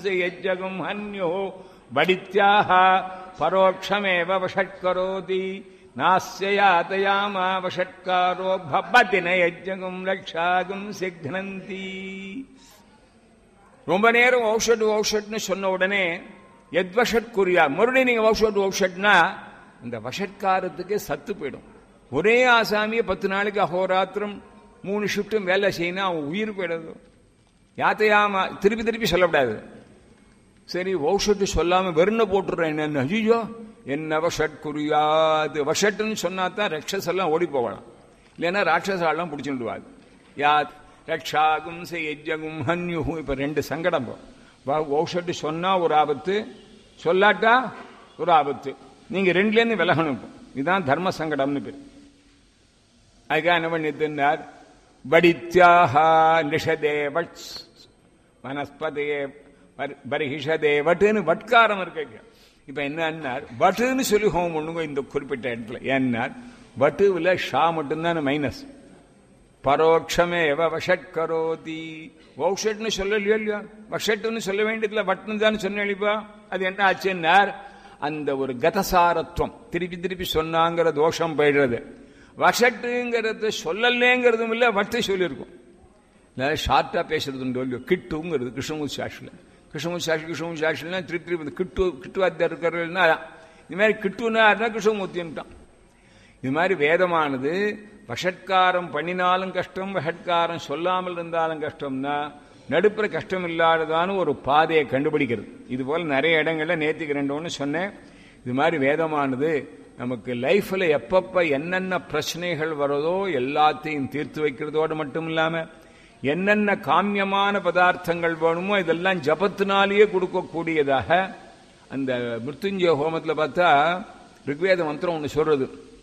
यज्जगुम् हन्यो वडित्याः परोक्षमेव वषट्करोति नास्य यातयामा वषट्कारो भवति न यज्जगुम् रक्षाகும் சிக்னந்தி ரொம்ப நேரம் ஔஷட் ஔஷட்னு சொன்ன உடனே எத்வஷட் குறியா மறுபடியும் நீங்க ஔஷட் ஔஷட்னா இந்த வஷட்காரத்துக்கே சத்து போயிடும் ஒரே ஆசாமியை பத்து நாளைக்கு அஹோராத்திரம் மூணு ஷிஃப்ட்டும் வேலை செய்யணும் அவன் உயிர் போயிடுது யாத்தையாம திருப்பி திருப்பி சொல்லக்கூடாது சரி ஔஷட்டு சொல்லாம வெறுன போட்டுடுறேன் என்ன ஐயோ என்ன வஷட் குறியாது வஷட்டுன்னு சொன்னா தான் ரக்ஷஸ் எல்லாம் ஓடி போகலாம் இல்லைன்னா ராட்சசாலாம் பிடிச்சுடுவாது யா ரக்ஷாகும் செய்யஜகும் ஹன்யுகும் இப்ப ரெண்டு சங்கடம் ஔஷட்டு சொன்னா ஒரு ஆபத்து சொல்லாட்டா ஒரு ஆபத்து நீங்க ரெண்டுலேருந்து விலகணும் இப்போ இதுதான் தர்ம சங்கடம்னு பேர் அதுக்காக என்ன பண்ணிட்டுனார் வடித்யாஹா நிஷதே வட் வனஸ்பதையே பரிஹிஷதே வட்டுன்னு வட்காரம் இருக்கு இப்ப என்ன வட்டுன்னு சொல்லி ஹோம் பண்ணுங்க இந்த குறிப்பிட்ட இடத்துல ஏன்னார் வட்டுவில் ஷா மட்டும்தான் மைனஸ் பரோட்சமே வஷட் கரோதி வௌஷட்னு சொல்லலையோ இல்லையோ வஷட்டுன்னு சொல்ல வேண்டியதுல வட்டுன்னு தான் சொன்னேளிப்பா அது என்ன ஆச்சுன்னார் அந்த ஒரு கதசாரத்துவம் திருப்பி திருப்பி சொன்னாங்கிற தோஷம் போயிடுறது வஷட்டுங்கிறது சொல்லலேங்கிறதும் இல்லை வட்டு சொல்லியிருக்கும் ஷார்ட்டா பேசுறது உண்டு கிட்டுங்கிறது கிருஷ்ணமூர்த்தி சாஷில் கிருஷ்ணமூர்த்தி சாஷி கிருஷ்ணமூர்த்தி சாஷிலாம் திருப்பி திருப்பி கிட்டு கிட்டுவாத்தியார் இருக்கிறதுனா இது மாதிரி கிட்டுனா இருந்தால் கிருஷ்ணமூர்த்தின்ட்டான் இது மாதிரி வேதமானது வஷட்காரம் பண்ணினாலும் கஷ்டம் வஷட்காரம் சொல்லாமல் இருந்தாலும் கஷ்டம்னா நடுப்புற கஷ்டம் இல்லாததான ஒரு பாதையை கண்டுபிடிக்கிறது இது போல நிறைய இடங்கள்ல நேற்றுக்கு ரெண்டு ஒன்று சொன்னேன் இது மாதிரி வேதமானது நமக்கு லைஃப்ல எப்பப்ப என்னென்ன பிரச்சனைகள் வருதோ எல்லாத்தையும் தீர்த்து வைக்கிறதோடு மட்டும் இல்லாம என்னென்ன காமியமான பதார்த்தங்கள் வேணுமோ இதெல்லாம் ஜபத்தினாலேயே கொடுக்கக்கூடியதாக அந்த மிருத்துஞ்சய ஹோமத்தில் பார்த்தா ரிக்வேத மந்திரம் ஒன்று சொல்றது